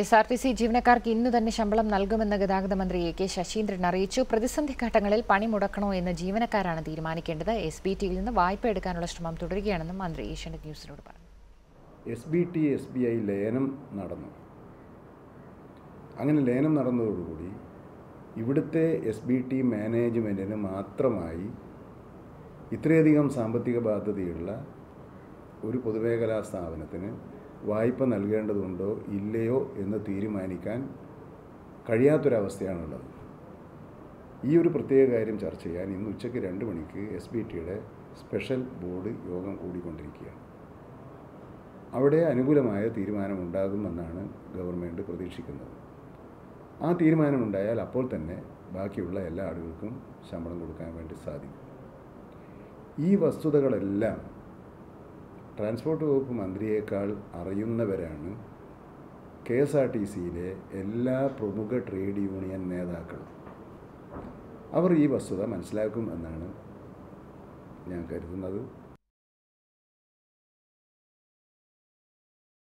S R T C ജീവനക്കാർക്ക് ഇന്നു തന്നെ ശമ്പളം നൽകുമെന്ന് ഗതാഗത മന്ത്രി എ കെ ശശീന്ദ്രൻ അറിയിച്ചു പ്രതിസന്ധി ഘട്ടങ്ങളിൽ പണി മുടക്കണോ എന്ന് ജീവനക്കാരാണ് തീരുമാനിക്കേണ്ടത് എസ് ബി ടിയിൽ നിന്ന് വായ്പ എടുക്കാനുള്ള ശ്രമം തുടരുകയാണെന്നും മന്ത്രി ഏഷ്യാനെറ്റ് ന്യൂസിനോട് പറഞ്ഞു S B T S B I ലയനം നടന്നു അങ്ങനെ ലയനം നടന്നതോടുകൂടി ഇവിടുത്തെ എസ് ബി ടി മാനേജ്മെൻറ്റിന് മാത്രമായി ഇത്രയധികം സാമ്പത്തിക ബാധ്യതയുള്ള ഒരു പൊതുമേഖലാ സ്ഥാപനത്തിന് വായ്പ നൽകേണ്ടതുണ്ടോ ഇല്ലയോ എന്ന് തീരുമാനിക്കാൻ കഴിയാത്തൊരവസ്ഥയാണുള്ളത് ഈ ഒരു പ്രത്യേക കാര്യം ചർച്ച ചെയ്യാൻ ഇന്ന് ഉച്ചയ്ക്ക് രണ്ട് മണിക്ക് എസ് ബി ടിയുടെ സ്പെഷ്യൽ ബോർഡ് യോഗം കൂടിക്കൊണ്ടിരിക്കുകയാണ് അവിടെ അനുകൂലമായ തീരുമാനമുണ്ടാകുമെന്നാണ് ഗവൺമെൻറ് പ്രതീക്ഷിക്കുന്നത് ആ തീരുമാനമുണ്ടായാൽ അപ്പോൾ തന്നെ ബാക്കിയുള്ള എല്ലാ ആളുകൾക്കും ശമ്പളം കൊടുക്കാൻ വേണ്ടി സാധിക്കും ഈ വസ്തുതകളെല്ലാം ട്രാൻസ്പോർട്ട് വകുപ്പ് മന്ത്രിയേക്കാൾ അറിയുന്നവരാണ് കെ എസ് ആർ ടി സിയിലെ എല്ലാ പ്രമുഖ ട്രേഡ് യൂണിയൻ നേതാക്കളും അവർ ഈ വസ്തുത മനസ്സിലാക്കും എന്നാണ് ഞാൻ കരുതുന്നത്